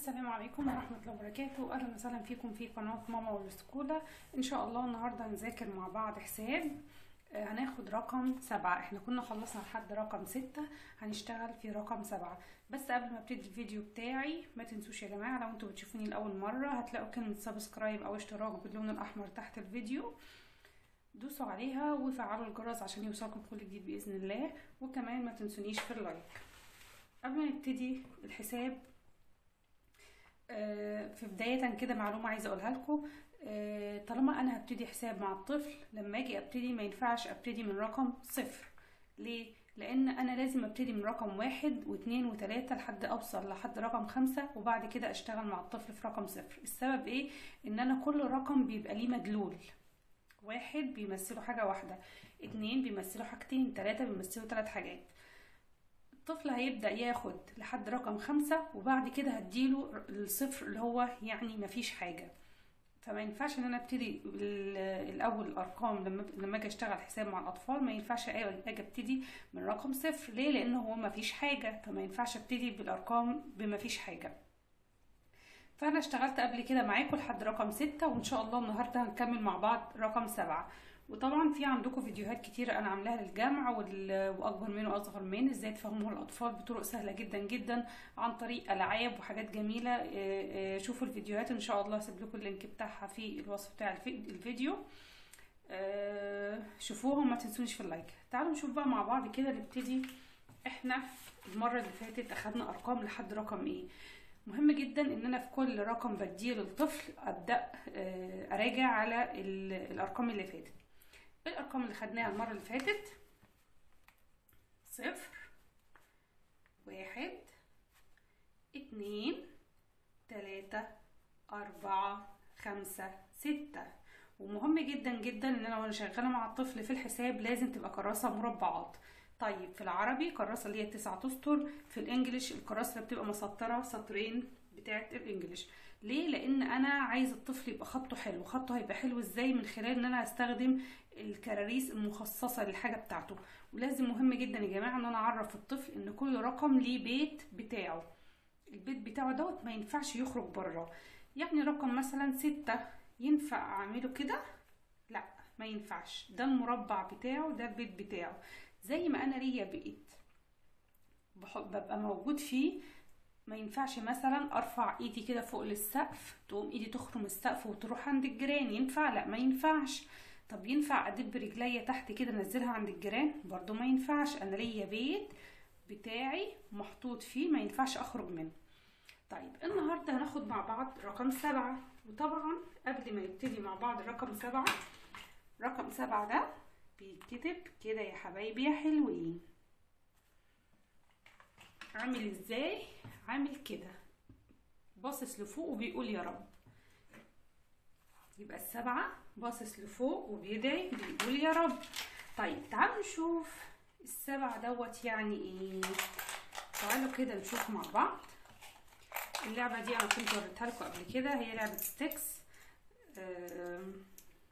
السلام عليكم ورحمة الله وبركاته أهلا وسهلا فيكم في قناة ماما والسكولة إن شاء الله النهاردة هنذاكر مع بعض حساب آه، هناخد رقم سبعة احنا كنا خلصنا لحد رقم ستة هنشتغل في رقم سبعة بس قبل ما ابتدي الفيديو بتاعي ما تنسوش يا جماعة لو انتوا بتشوفوني لأول مرة هتلاقوا كلمة سبسكرايب أو اشتراك باللون الأحمر تحت الفيديو دوسوا عليها وفعلوا الجرس عشان يوصلكم كل جديد بإذن الله وكمان ما تنسونيش في اللايك قبل ما نبتدي الحساب آه، في بداية كده معلومة عايزة أقولها لكم آه، طالما أنا هبتدي حساب مع الطفل لما أجي أبتدي ما ينفعش أبتدي من رقم صفر ليه؟ لأن أنا لازم أبتدي من رقم واحد واتنين وتلاتة لحد أوصل لحد رقم خمسة وبعد كده أشتغل مع الطفل في رقم صفر السبب إيه؟ إن أنا كل رقم بيبقى ليه مدلول واحد بيمثلوا حاجة واحدة اتنين بيمثلوا حاجتين تلاتة بيمثلوا تلات حاجات الطفل هيبدأ ياخد لحد رقم خمسة وبعد كده هديله الصفر اللي هو يعني مفيش حاجة فما ينفعش ان انا ابتدي ال- الاول الارقام لما لما اجي اشتغل حساب مع الاطفال ما ينفعش اجي ابتدي من رقم صفر ليه لان هو مفيش حاجة فما ينفعش ابتدي بالارقام بمفيش حاجة فانا اشتغلت قبل كده معاكم لحد رقم ستة وان شاء الله النهارده هنكمل مع بعض رقم سبعة وطبعا في عندكم فيديوهات كتيرة انا عاملاها للجمع وال- واكبر منه واصغر منه ازاي تفهموها الاطفال بطرق سهلة جدا جدا عن طريق العاب وحاجات جميلة آه، آه، شوفوا الفيديوهات ان شاء الله هسيب لكم اللينك بتاعها في الوصف بتاع الفي- الفيديو آه، شوفوها وما تنسونيش في اللايك تعالوا نشوف بقى مع بعض كده نبتدي احنا المرة اللي فاتت اخدنا ارقام لحد رقم ايه مهم جدا ان انا في كل رقم بديه للطفل ابدا آه، اراجع على ال- الارقام اللي فاتت الارقام اللي خدناها المره اللي فاتت صفر واحد اتنين تلاتة أربعة خمسة ستة ومهم جدا جدا ان انا وانا شغاله مع الطفل في الحساب لازم تبقى كراسه مربعات طيب في العربي كراسه اللي هي تسعة اسطر في الانجليش الكراسه اللي بتبقى مسطره سطرين بتاعه الانجليش ليه لان انا عايز الطفل يبقى خطه حلو خطه هيبقى حلو ازاي من خلال ان انا هستخدم الكراريس المخصصه للحاجه بتاعته ولازم مهم جدا يا جماعه ان انا اعرف الطفل ان كل رقم ليه بيت بتاعه البيت بتاعه دوت ما ينفعش يخرج بره يعني رقم مثلا ستة ينفع اعمله كده لا ما ينفعش ده المربع بتاعه ده البيت بتاعه زي ما انا ليا بيت بح- ببقى موجود فيه ما ينفعش مثلا ارفع ايدي كده فوق للسقف تقوم ايدي تخرم السقف وتروح عند الجيران ينفع لا ما ينفعش طب ينفع ادب رجليا تحت كده انزلها عند الجيران برضو ما ينفعش انا ليا بيت بتاعي محطوط فيه ما ينفعش اخرج منه طيب النهارده هناخد مع بعض رقم سبعة وطبعا قبل ما نبتدي مع بعض رقم سبعة رقم سبعة ده بيتكتب كده يا حبايبي يا حلوين عامل ازاي عامل كده باصص لفوق وبيقول يا رب يبقى السبعة باصص لفوق وبيدعي بيقول يا رب طيب تعالوا نشوف السبعة دوت يعني ايه تعالوا كده نشوف مع بعض اللعبة دي انا كنت وريتها لكم قبل كده هي لعبة ستيكس آم،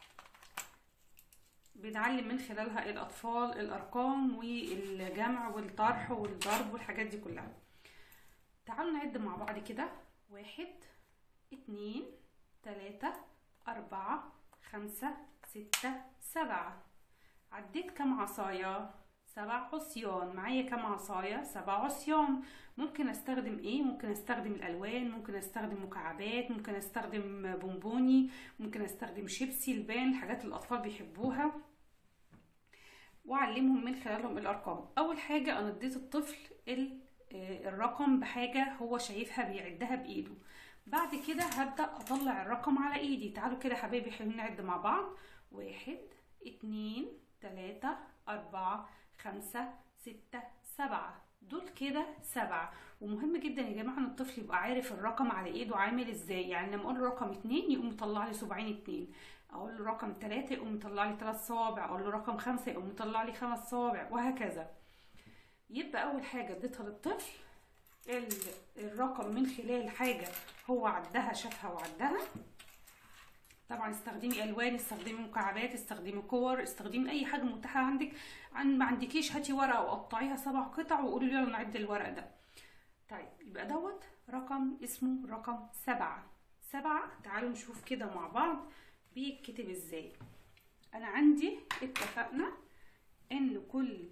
بنعلم من خلالها الأطفال الأرقام والجمع والطرح والضرب والحاجات دي كلها تعالوا نعد مع بعض كده واحد اتنين تلاتة أربعة خمسة ستة سبعة عديت كم عصاية سبع عصيان معايا كم عصاية سبع عصيان ممكن استخدم ايه ممكن استخدم الالوان ممكن استخدم مكعبات ممكن استخدم بونبوني ممكن استخدم شيبسي البان الحاجات اللي الاطفال بيحبوها واعلمهم من خلالهم الارقام اول حاجه انا اديت الطفل ال- آه، الرقم بحاجه هو شايفها بيعدها بايده بعد كده هبدا اطلع الرقم على ايدي تعالوا كده يا حبايبي حلوين نعد مع بعض واحد اتنين تلاتة أربعة خمسة ستة سبعة دول كده سبعة ومهم جدا يا جماعة ان الطفل يبقى عارف الرقم على ايده عامل ازاي يعني لما اقول له رقم اتنين يقوم مطلع لي صباعين اتنين اقول له رقم تلاتة يقوم مطلع لي تلات صوابع اقول له رقم خمسة يقوم مطلع لي خمس صوابع وهكذا يبقى اول حاجة اديتها للطفل ال- الرقم من خلال حاجة هو عدها شافها وعدها طبعا استخدمي الوان استخدمي مكعبات استخدمي كور استخدمي اي حاجه متاحه عندك عن ما عندكيش هاتي ورقه وقطعيها سبع قطع وقولي لي يلا نعد الورق ده طيب يبقى دوت رقم اسمه رقم سبعة سبعة تعالوا نشوف كده مع بعض بيتكتب ازاي انا عندي اتفقنا ان كل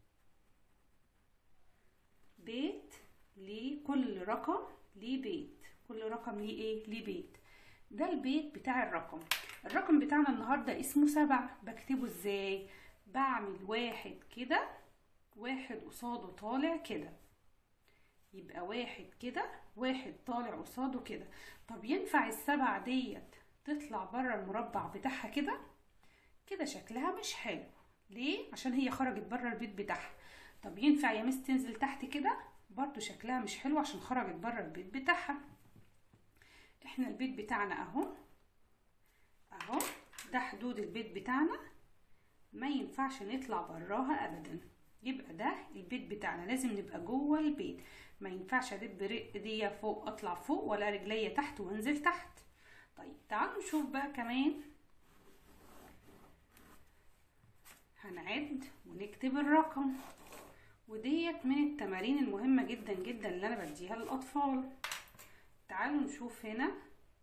بيت ليه كل رقم ليه بيت كل رقم ليه ايه ليه بيت ده البيت بتاع الرقم الرقم بتاعنا النهاردة اسمه سبعة بكتبه ازاي بعمل واحد كده واحد قصاده طالع كده يبقى واحد كده واحد طالع قصاده كده طب ينفع السبعة ديت تطلع بره المربع بتاعها كده كده شكلها مش حلو ليه عشان هي خرجت بره البيت بتاعها طب ينفع يا مس تنزل تحت كده برضو شكلها مش حلو عشان خرجت بره البيت بتاعها احنا البيت بتاعنا اهو اهو ده حدود البيت بتاعنا ما ينفعش نطلع براها ابدا يبقى ده البيت بتاعنا لازم نبقى جوه البيت ما ينفعش ادب ايديا فوق اطلع فوق ولا رجليا تحت وانزل تحت طيب تعالوا نشوف بقى كمان هنعد ونكتب الرقم وديت من التمارين المهمة جدا جدا اللي انا بديها للاطفال تعالوا نشوف هنا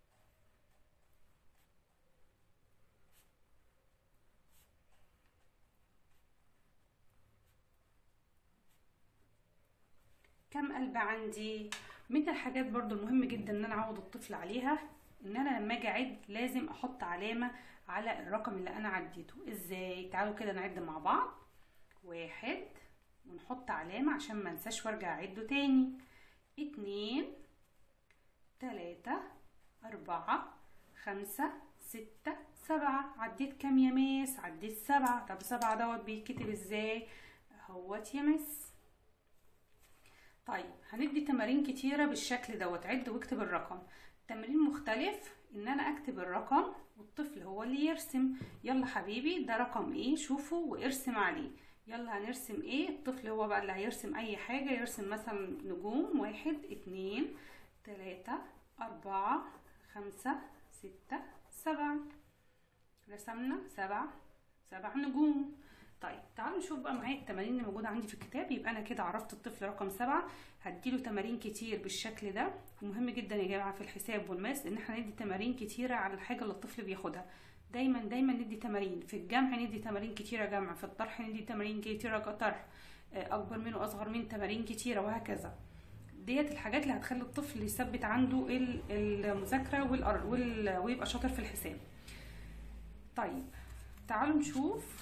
كم قلب عندي من الحاجات برضو المهم جدا ان انا اعود الطفل عليها ان انا لما اجي اعد لازم احط علامة على الرقم اللي انا عديته ازاي تعالوا كده نعد مع بعض واحد ونحط علامة عشان ما انساش وارجع اعده تاني اتنين تلاتة أربعة خمسة ستة سبعة عديت كام يا ميس عديت سبعة طب سبعة دوت بيتكتب ازاي اهوت يا مس طيب هندي تمارين كتيرة بالشكل دوت عد واكتب الرقم تمرين مختلف ان انا اكتب الرقم والطفل هو اللي يرسم يلا حبيبي ده رقم ايه شوفه وارسم عليه يلا هنرسم ايه الطفل هو بقى اللي هيرسم اي حاجة يرسم مثلا نجوم واحد اتنين تلاتة أربعة خمسة ستة سبعة رسمنا سبع سبع نجوم طيب تعالوا نشوف بقى معايا التمارين اللي موجودة عندي في الكتاب يبقى أنا كده عرفت الطفل رقم سبعة هديله تمارين كتير بالشكل ده ومهم جدا يا جماعة في الحساب والماس إن احنا ندي تمارين كتيرة على الحاجة اللي الطفل بياخدها دايما دايما ندي تمارين في الجمع ندي تمارين كتيرة جمع في الطرح ندي تمارين كتيرة طرح أكبر منه أصغر منه تمارين كتيرة وهكذا ديت الحاجات اللي هتخلي الطفل يثبت عنده المذاكرة ويبقى شاطر في الحساب طيب تعالوا نشوف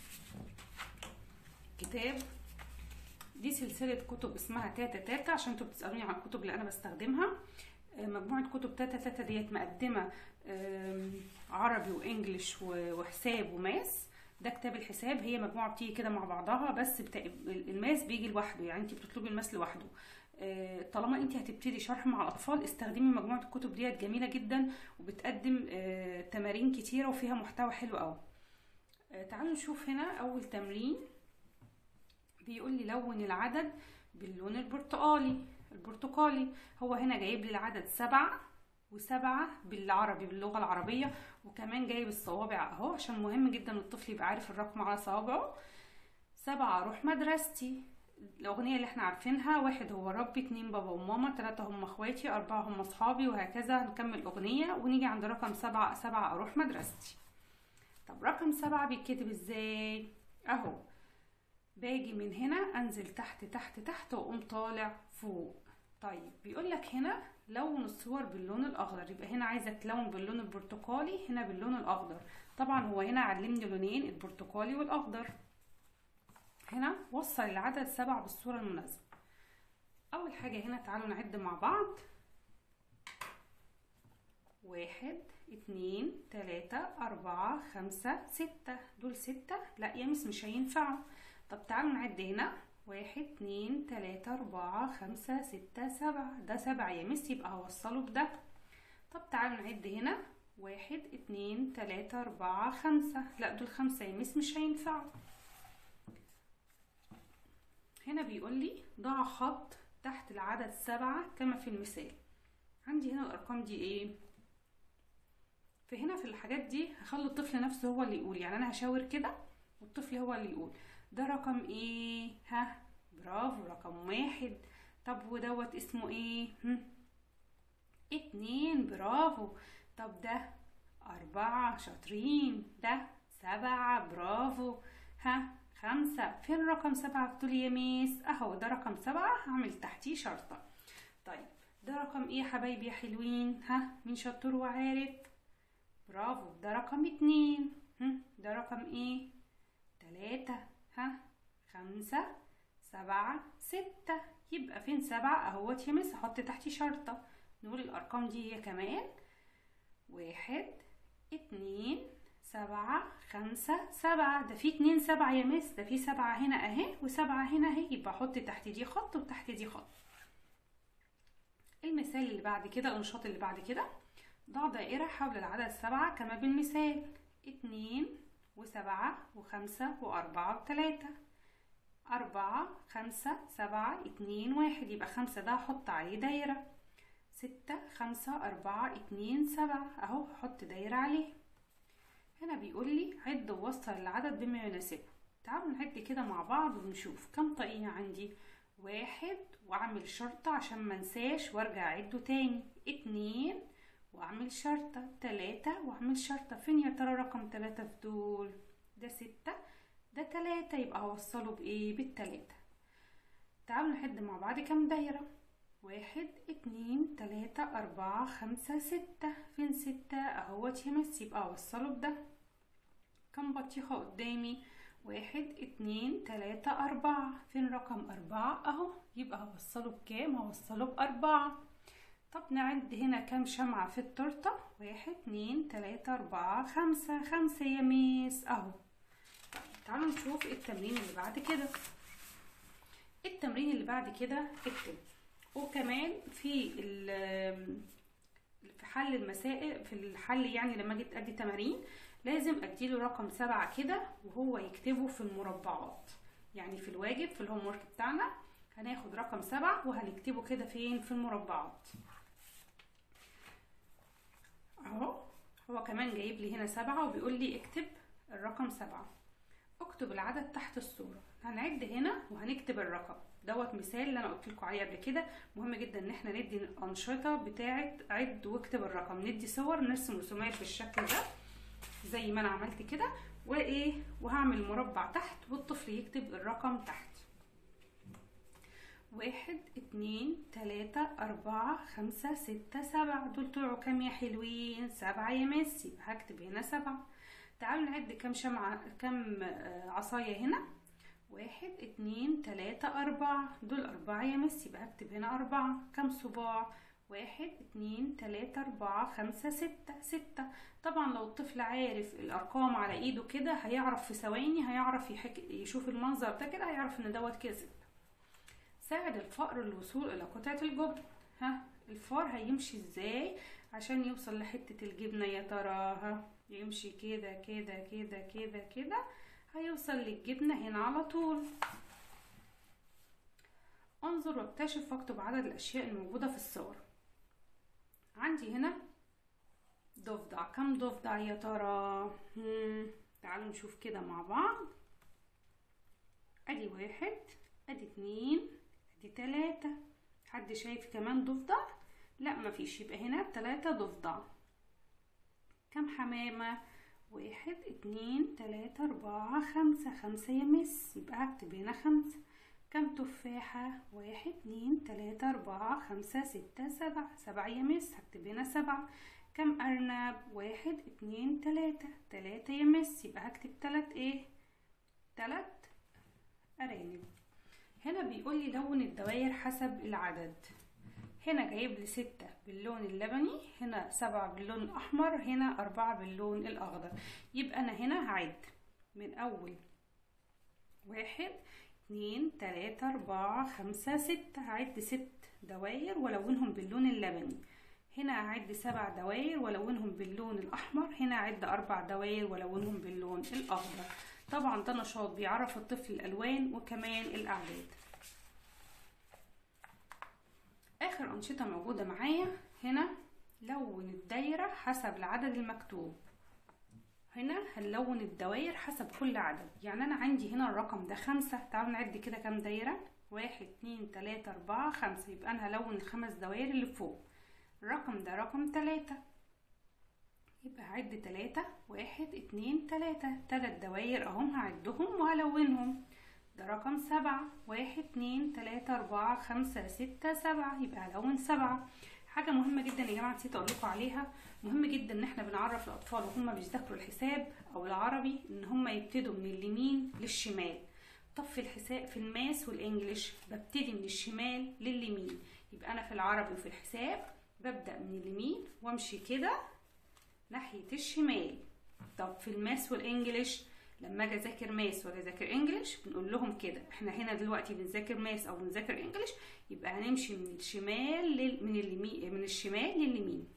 كتاب دي سلسلة كتب اسمها تاتا تاتا عشان انتوا بتسألوني عن الكتب اللي انا بستخدمها مجموعة كتب تاتا تاتا ديت مقدمة عربي وانجليش وحساب وماس ده كتاب الحساب هي مجموعة بتيجي كده مع بعضها بس بتا... الماس بيجي لوحده يعني انت بتطلبي الماس لوحده طالما انت هتبتدي شرح مع الاطفال استخدمي مجموعه الكتب ديت جميله جدا وبتقدم تمارين كتيره وفيها محتوى حلو قوي تعالوا نشوف هنا اول تمرين بيقول لي لون العدد باللون البرتقالي البرتقالي هو هنا جايب لي العدد سبعة وسبعة بالعربي باللغة العربية وكمان جايب الصوابع اهو عشان مهم جدا الطفل يبقى عارف الرقم على صوابعه سبعة اروح مدرستي الأغنية اللي احنا عارفينها واحد هو ربي اتنين بابا وماما تلاتة هم اخواتي أربعة هم أصحابي وهكذا هنكمل أغنية ونيجي عند رقم سبعة سبعة أروح مدرستي طب رقم سبعة بيتكتب ازاي اهو باجي من هنا انزل تحت تحت تحت واقوم طالع فوق طيب بيقول لك هنا لون الصور باللون الاخضر يبقى هنا عايزه تلون باللون البرتقالي هنا باللون الاخضر طبعا هو هنا علمني لونين البرتقالي والاخضر هنا وصل العدد سبعة بالصورة المناسبة أول حاجة هنا تعالوا نعد مع بعض واحد اتنين تلاتة أربعة خمسة ستة دول ستة لا يا مس مش هينفعوا طب تعالوا نعد هنا واحد اتنين تلاتة أربعة خمسة ستة سبعة ده سبعة يا مس يبقى هوصله بده طب تعالوا نعد هنا واحد اتنين تلاتة أربعة خمسة لا دول خمسة يا مس مش هينفعوا هنا بيقول لي ضع خط تحت العدد سبعة كما في المثال عندي هنا الأرقام دي ايه فهنا في الحاجات دي هخلي الطفل نفسه هو اللي يقول يعني أنا هشاور كده والطفل هو اللي يقول ده رقم ايه ها برافو رقم واحد طب ودوت اسمه ايه هم؟ اتنين برافو طب ده أربعة شاطرين ده سبعة برافو ها خمسة فين رقم سبعة بتقول يا ميس اهو ده رقم سبعة هعمل تحتيه شرطة طيب ده رقم ايه يا حبايبي يا حلوين ها مين شطور وعارف برافو ده رقم اتنين هم، ده رقم ايه تلاتة ها خمسة سبعة ستة يبقى فين سبعة اهوت يا مس احط تحتي شرطة نقول الارقام دي هي كمان واحد اتنين سبعة خمسة سبعة ده في اتنين سبعة يا مس ده في سبعة هنا اهي وسبعة هنا اهي يبقى احط تحت دي خط وتحت دي خط المثال اللي بعد كده النشاط اللي بعد كده ضع دائرة حول العدد سبعة كما بالمثال اتنين وسبعة وخمسة وأربعة وتلاتة أربعة خمسة سبعة اتنين واحد يبقى خمسة ده هحط عليه دايرة ستة خمسة أربعة اتنين سبعة أهو هحط دايرة عليه هنا بيقول لي عد ووصل العدد بما يناسبه تعالوا نعد كده مع بعض ونشوف كم طاقية عندي واحد واعمل شرطة عشان منساش وارجع اعده تاني اتنين واعمل شرطة تلاتة واعمل شرطة فين يا ترى رقم تلاتة في دول ده ستة ده تلاتة يبقى هوصله بايه بالتلاتة تعالوا نعد مع بعض كام دايرة واحد اتنين تلاتة أربعة خمسة ستة فين ستة اهوت يمس يبقى اوصله بده كم بطيخة قدامي واحد اتنين تلاتة أربعة فين رقم أربعة أهو يبقى هوصله بكام هوصله بأربعة طب نعد هنا كام شمعة في التورتة واحد اتنين تلاتة أربعة خمسة خمسة يا ميس أهو طيب تعالوا نشوف التمرين اللي بعد كده التمرين اللي بعد كده اكتب وكمان في ال- في حل المسائل في الحل يعني لما اجي ادي تمارين لازم اديله رقم سبعة كده وهو يكتبه في المربعات يعني في الواجب في الهوم ورك بتاعنا هناخد رقم سبعة وهنكتبه كده فين في المربعات اهو هو كمان جايب لي هنا سبعة وبيقول لي اكتب الرقم سبعة اكتب العدد تحت الصورة هنعد هنا وهنكتب الرقم دوت مثال اللي انا قلت لكم عليه قبل كده مهم جدا ان احنا ندي الانشطه بتاعه عد واكتب الرقم ندي صور نرسم رسومات بالشكل ده زي ما انا عملت كده وايه وهعمل مربع تحت والطفل يكتب الرقم تحت واحد اتنين تلاتة أربعة خمسة ستة سبعة دول طلعوا كام يا حلوين سبعة يا ميسي يبقى هكتب هنا سبعة تعالوا نعد كام شمعة كام آه، عصاية هنا واحد اتنين تلاتة أربعة دول أربعة يا ميسي يبقى هكتب هنا أربعة كام صباع واحد اتنين تلاتة أربعة خمسة ستة ستة طبعا لو الطفل عارف الأرقام على إيده كده هيعرف في ثواني هيعرف يحك... يشوف المنظر ده كده هيعرف إن دوت كده ستة ساعد الفأر الوصول إلى قطعة الجبن ها الفار هيمشي ازاي عشان يوصل لحتة الجبنة يا ترى ها يمشي كده كده كده كده كده هيوصل للجبنة هنا على طول انظر واكتشف واكتب عدد الأشياء الموجودة في الصور عندي هنا ضفدع كم ضفدع يا ترى هم، تعالوا نشوف كده مع بعض ادي واحد ادي اتنين ادي تلاتة حد شايف كمان ضفدع لا مفيش يبقى هنا تلاتة ضفدع كم حمامة واحد اتنين تلاتة أربعة خمسة خمسة يا مس يبقى هكتب هنا خمسة كم تفاحة واحد اتنين تلاتة أربعة خمسة ستة سبعة سبعة يا مس هكتب هنا سبعة كم أرنب واحد اتنين تلاتة تلاتة يا مس يبقى هكتب تلات ايه تلات أرانب هنا بيقول لي لون الدوائر حسب العدد هنا جايب لي ستة باللون اللبني هنا سبعة باللون الأحمر هنا أربعة باللون الأخضر يبقى أنا هنا هعد من أول واحد اتنين تلاتة أربعة خمسة ستة هعد ست دواير ولونهم باللون اللبني هنا أعد سبع دواير ولونهم باللون الأحمر هنا أعد أربع دواير ولونهم باللون الأخضر طبعا ده نشاط بيعرف الطفل الألوان وكمان الأعداد آخر أنشطة موجودة معايا هنا لون الدايرة حسب العدد المكتوب هنا هنلون الدوائر حسب كل عدد يعني أنا عندي هنا الرقم ده خمسة تعالوا نعد كده كام دايرة واحد اتنين تلاتة أربعة خمسة يبقى أنا هلون الخمس دوائر اللي فوق الرقم ده رقم تلاتة يبقى هعد تلاتة واحد اتنين تلاتة تلات دواير اهم هعدهم وهلونهم ده رقم سبعة واحد اتنين تلاتة اربعة خمسة ستة سبعة يبقى هلون سبعة حاجة مهمة جدا يا جماعة نسيت اقول لكم عليها مهم جدا ان احنا بنعرف الاطفال وهم بيذاكروا الحساب او العربي ان هم يبتدوا من اليمين للشمال طب في الحساب في الماس والانجليش ببتدي من الشمال لليمين يبقى انا في العربي وفي الحساب ببدأ من اليمين وامشي كده ناحية الشمال طب في الماس والانجليش لما اجي اذاكر ماس ولا اذاكر انجليش بنقول لهم كده احنا هنا دلوقتي بنذاكر ماس او بنذاكر انجليش يبقى هنمشي من الشمال لل... من اليمين من الشمال لليمين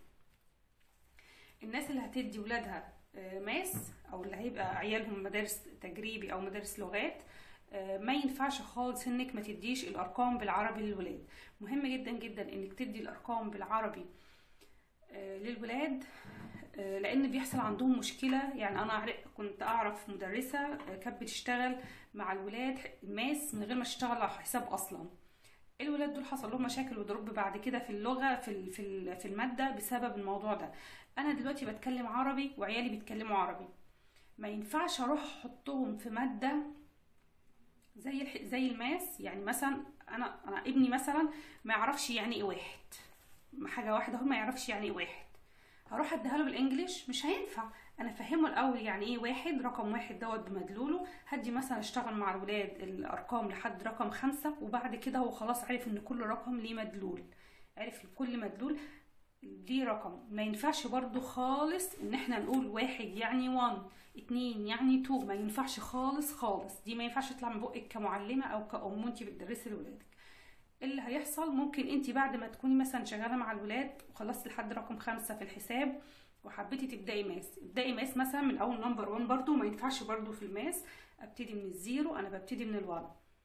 الناس اللي هتدي ولادها ماس او اللي هيبقى عيالهم مدارس تجريبي او مدارس لغات ما ينفعش خالص انك ما تديش الارقام بالعربي للولاد مهم جدا جدا انك تدي الارقام بالعربي للولاد لان بيحصل عندهم مشكله يعني انا كنت اعرف مدرسه كانت بتشتغل مع الولاد ماس من غير ما تشتغل على حساب اصلا الولاد دول حصل لهم مشاكل ودروب بعد كده في اللغه في في في الماده بسبب الموضوع ده انا دلوقتي بتكلم عربي وعيالي بيتكلموا عربي ما ينفعش اروح احطهم في ماده زي الح... زي الماس يعني مثلا انا انا ابني مثلا ما يعرفش يعني ايه واحد حاجه واحده هو ما يعرفش يعني ايه واحد هروح اديها له بالانجليش مش هينفع انا افهمه الاول يعني ايه واحد رقم واحد دوت بمدلوله هدي مثلا اشتغل مع الولاد الارقام لحد رقم خمسة وبعد كده هو خلاص عرف ان كل رقم ليه مدلول عرف كل مدلول ليه رقم ما ينفعش برضو خالص ان احنا نقول واحد يعني وان اتنين يعني تو ما ينفعش خالص خالص دي ما ينفعش تطلع من بقك كمعلمة او كأم انت بتدرسي لولادك اللي هيحصل ممكن انت بعد ما تكوني مثلا شغاله مع الولاد وخلصت لحد رقم خمسة في الحساب وحبيتي تبداي ماس ابداي ماس مثلا من اول نمبر 1 برضو ما ينفعش برضو في الماس ابتدي من الزيرو انا ببتدي من الوان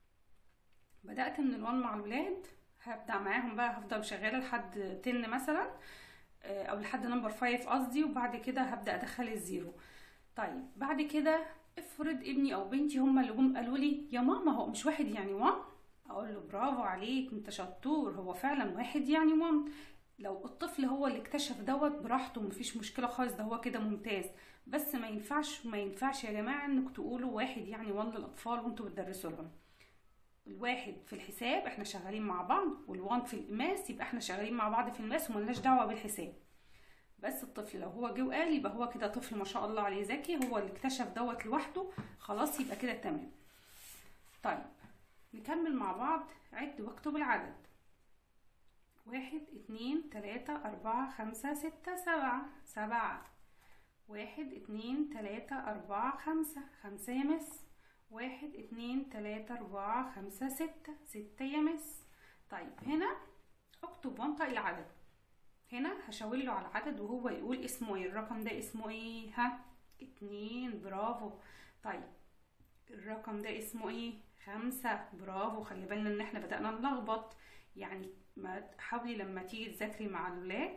بدات من الوان مع الولاد هبدا معاهم بقى هفضل شغاله لحد 10 مثلا او لحد نمبر 5 قصدي وبعد كده هبدا ادخل الزيرو طيب بعد كده افرض ابني او بنتي هما اللي جم قالوا لي يا ماما هو مش واحد يعني وان اقول له برافو عليك انت شطور هو فعلا واحد يعني وان لو الطفل هو اللي اكتشف دوت براحته مفيش مشكله خالص ده هو كده ممتاز بس ما ينفعش ما ينفعش يا جماعه انك تقولوا واحد يعني وان للاطفال وانتوا بتدرسوا لهم الواحد في الحساب احنا شغالين مع بعض والوان في الماس يبقى احنا شغالين مع بعض في الماس وملناش دعوه بالحساب بس الطفل لو هو جه وقال يبقى هو كده طفل ما شاء الله عليه ذكي هو اللي اكتشف دوت لوحده خلاص يبقى كده تمام طيب نكمل مع بعض عد واكتب العدد واحد اتنين تلاتة أربعة خمسة ستة سبعة سبعة واحد اتنين تلاتة أربعة خمسة خمسة يا مس واحد اتنين تلاتة أربعة خمسة ستة ستة يا مس طيب هنا اكتب وانطق العدد هنا هشاور له على العدد وهو يقول اسمه ايه الرقم ده اسمه ايه ها اتنين برافو طيب الرقم ده اسمه ايه خمسة برافو خلي بالنا ان احنا بدأنا نلخبط يعني ما حاولي لما تيجي تذاكري مع الولاد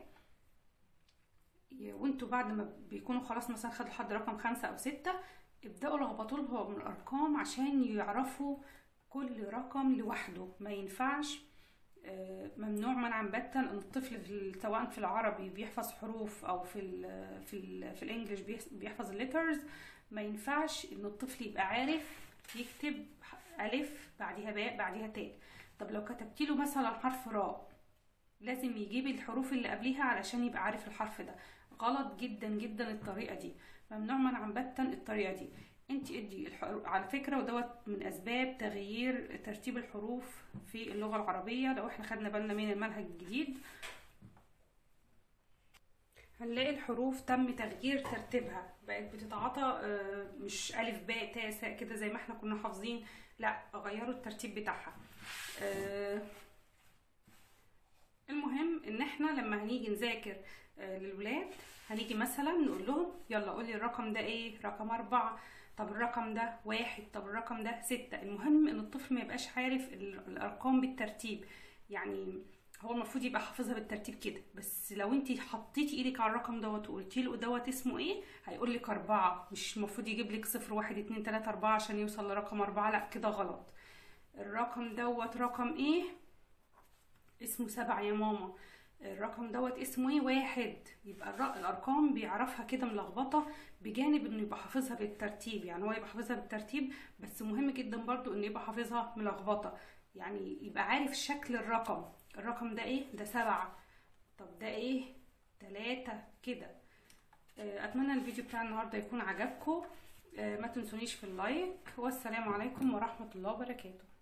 وانتوا بعد ما بيكونوا خلاص مثلا خدوا لحد رقم خمسة او ستة ابدأوا لخبطوا لهم الارقام عشان يعرفوا كل رقم لوحده ما ينفعش ممنوع منعا باتا ان الطفل في سواء في العربي بيحفظ حروف او في ال في ال في الانجليش بيحفظ الليترز ما ينفعش ان الطفل يبقى عارف يكتب الف بعديها باء بعديها تاء طب لو كتبت له مثلا حرف راء لازم يجيب الحروف اللي قبليها علشان يبقى عارف الحرف ده غلط جدا جدا الطريقه دي ممنوع منعا باتا الطريقه دي انت ادي الحروف على فكره ودوت من اسباب تغيير ترتيب الحروف في اللغه العربيه لو احنا خدنا بالنا من المنهج الجديد هنلاقي الحروف تم تغيير ترتيبها بقت بتتعاطى مش الف باء تاء ساء كده زي ما احنا كنا حافظين لا غيروا الترتيب بتاعها المهم ان احنا لما هنيجي نذاكر للولاد هنيجي مثلا نقول لهم يلا قولي الرقم ده ايه رقم أربعة طب الرقم ده واحد طب الرقم ده ستة المهم ان الطفل ما يبقاش عارف الارقام بالترتيب يعني هو المفروض يبقى حافظها بالترتيب كده بس لو انت حطيتي ايدك على الرقم دوت وقلتي له دوت اسمه ايه هيقول لك اربعة مش المفروض يجيب لك صفر واحد اتنين تلاتة اربعة عشان يوصل لرقم اربعة لا كده غلط الرقم دوت رقم ايه اسمه سبعة يا ماما الرقم دوت اسمه ايه واحد يبقى الر- الارقام بيعرفها كده ملخبطه بجانب انه يبقى حافظها بالترتيب يعني هو يبقى حافظها بالترتيب بس مهم جدا برضو انه يبقى حافظها ملخبطه يعني يبقى عارف شكل الرقم الرقم ده ايه ده سبعة طب ده ايه تلاتة كده آه، اتمنى الفيديو بتاع النهارده يكون عجبكم آه، ما تنسونيش في اللايك والسلام عليكم ورحمة الله وبركاته